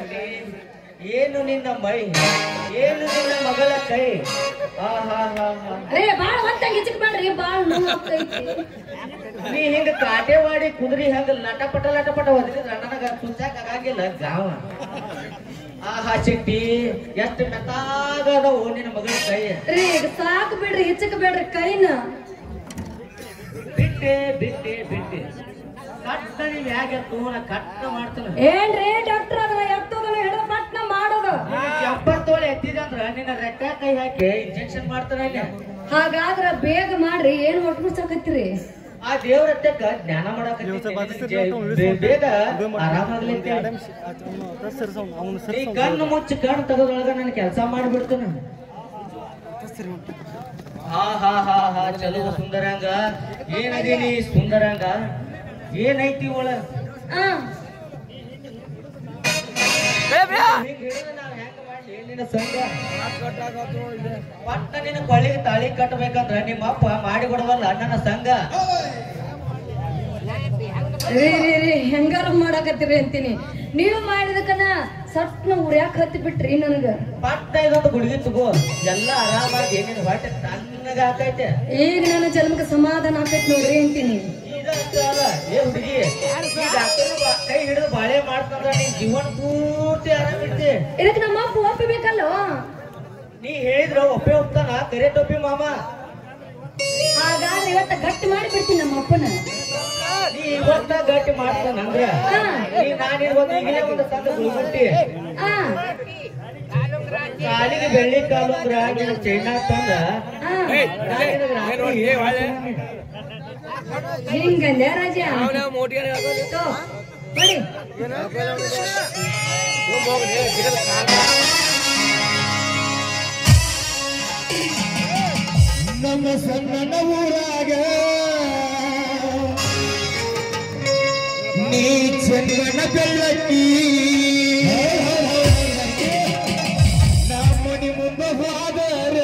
ಹೇಳಲಿ ಏನು ನಿನ್ನ ಮೈ ಏನು ನಿನ್ನ ಮಗಳ ಕೈ ಆ ಹಾ ಹಾ ಹಾ ರೇ ಬಾಳ ಹೊತ್ತಂಗ್ ಹಿಚಕ್ ಬೇಡ್ರಿ ಬಾಳ ನೋವು ಆಗ್ತೈತಿ ನೀ ಹಿಂಗ ಕಾಟೆ ಮಾಡಿ ಕುದುರಿ ಹಂಗ ಲಟಪಟ ಲಟಪಟ ಒದಗಿದ್ರ ನನಗ ಸುತ್ತಾಕ ಆಗಂಗಿಲ್ಲ ಗಾವ ಆಹಾ ಚಿಟ್ಟಿ ಎಷ್ಟು ಮೆತ್ತಾಗದವು ನಿನ್ನ ಮಗಳ ಕೈ ರೀ ಈಗ ಸಾಕು ಬಿಡ್ರಿ ಹಿಚಕ್ ಬೇಡ್ರಿ ಕೈನ ಬಿಟ್ಟೆ ಬಿಟ್ಟೆ ಬಿಟ್ಟೆ ಕಟ್ಟ ನೀವ್ ಹೇಗೆ ತೂನ ಕಟ್ಟ ಮಾಡ್ತಾನ ಏನ್ರಿ ಡಾಕ್ಟರ್ ಅದನ್ನ ಎತ್ತೋದನ್ನ ಹಿಡಿದ ಪಟ್ನ ಮಾಡೋದು ಎಪ್ಪತ್ತೋಳೆ ಎತ್ತಿದಂದ್ರ ನಿನ್ನ ರೆಕ್ಕ ಕೈ ಹಾಕಿ ಇಂಜೆಕ್ಷನ್ ಮಾಡ್ತಾರ ಇಲ್ಲಿ ಹಾಗಾದ್ರ ಬೇಗ ಮಾಡ್ರಿ ಏನ್ ಒಟ್ಬಿಡ್ಸಕತ್ತೀರಿ ಆ ದೇವ್ರ ಹತ್ತಕ್ಕ ಜ್ಞಾನ ಮಾಡಕ ಬೇಗ ಆರಾಮಾಗ್ಲಿ ಅಂತ ಹೇಳಿ. ಈ ಕಣ್ಣು ಮುಚ್ಚಿ ಕಣ್ಣು ತೆಗೆದೊಳಗ ನಾನು ಕೆಲಸ ಮಾಡಿಬಿಡ್ತೇನೆ ಹಾ ಹಾ ಹಾ ಹಾ ಚಲೋ ಸುಂದರಂಗ ಏನದೀನಿ ಸುಂದರಂಗ ಏನೈತಿ ಒಳ ಆ ಹಿಂಗ್ ಹಿಡಿದು ನಾವ್ ಹೆಂಗ್ ಮಾಡ್ಲಿ ನಿನ್ನ ಸಂಘ ಪಟ್ಟ ನಿನ್ನ ಕೊಳ್ಳಿಗೆ ತಾಳಿ ಕಟ್ಟಬೇಕಂದ್ರ ನಿಮ್ಮ ಅಪ್ಪ ಮಾಡಿ ಕೊಡವಲ್ಲ ನನ್ನ ಸಂಘ ರೀ ರೀ ರೀ ಹೆಂಗಾರ ಮಾಡಾಕತ್ತೀರಿ ಅಂತೀನಿ ನೀವು ಮಾಡಿದಕ್ಕನ ಸಟ್ನ ಉರ್ಯಾಕ ಹತ್ತಿ ಬಿಟ್ರಿ ನನಗ ಪಟ್ಟ ಇದೊಂದು ಗುಳಿಗೆ ತಗೋ ಎಲ್ಲ ಆರಾಮಾಗಿ ನಿನ್ನ ಹೊಟ್ಟೆ ತಣ್ಣಗ ಹಾಕೈತೆ ಈಗ ನನ್ನ ಜನ್ಮಕ್ಕೆ ಸಮಾಧಾನ ಆಕೈತಿ ನೋಡ್ರಿ ಅಂತೀನಿ ಇದಷ್ಟೇ ಅಲ್ಲ ಏ ಹುಡುಗಿ ಈ ಡಾಕ್ಟರ್ ಕೈ ಹಿಡಿದು ಬಾಳೆ ಮಾಡ್ತಂದ್ರ ನಿನ್ ಜೀವನ ಪೂರ್ತಿ ಆರಾಮಿರ್ತಿ ಇದಕ್ಕೆ ನಮ್ಮ ಅಪ್ಪ ಒಪ್ಪಬೇಕಲ್ಲೋ ನೀ ಹೇಳಿದ್ರ ಒಪ್ಪೆ ಒಪ್ತಾನ ಕರೆ ಟೊಪ್ಪಿ ಮಾಮ ಹಾಗಾದ್ರೆ ಇವತ್ತ ಗಟ್ಟಿ ಮಾಡಿ ಬಿಡ್ತೀನಿ ನಮ್ಮ ಅಪ್ಪನ ನೀ ಇವತ್ತ ಗಟ್ಟಿ ಮಾಡ್ತಾನ ಅಂದ್ರ ಹಾ. ನೀ ನಾನು ಒಂದು ಈಗಲೇ ಒಂದು ಸಣ್ಣ ಗುಳ್ಗುಟ್ಟಿ ಆ ಕಾಲಿಗೆ ಬೆಳ್ಳಿ ಕಾಲು ಅಂದ್ರ ನಿನ್ನ ಚೈನಾ ತಂದ ಆ ನಾನ್ ನಿನಗ್ ರಾತ್ರಿ ಏನ್ ಮಾಡ್ತೀನಿ? ಹಿಂಗಂದೆ ರಾಜ ತೋ, ಹೊಡಿ. ನಮ್ಮ ಸಣ್ಣ ಊರಾಗ ನೀ ಚಂದನ ಬೆಳ್ಳಕ್ಕಿ ನಮ್ಮನಿ ಮುಂದೆ ಹೋದರೆ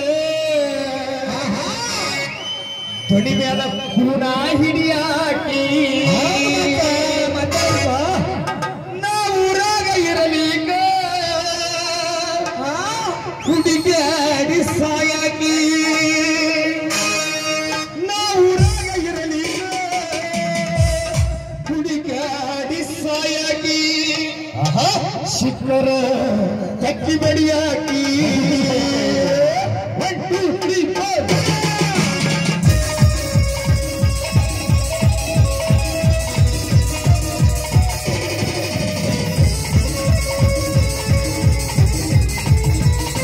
ತೊಡಿ ಮೇಲ ಕೂನ ಹಿಡಿಯಾಕಿ ನಾ ಊರಾಗ ಇರಲೀಗ ಹುಡುಗಾಡಿ ಸಾಯಾಗಿ ನಾ ಊರಾಗ ಇರಲೀಗ ಹುಡುಗಾಡಿ ಸಾಯಾಗಿ ಶಿಖರ ತಕ್ಕಿ ಬಡಿಯಾಕಿ ಒನ್ ಟೂ ತ್ರೀ ಫೋರ್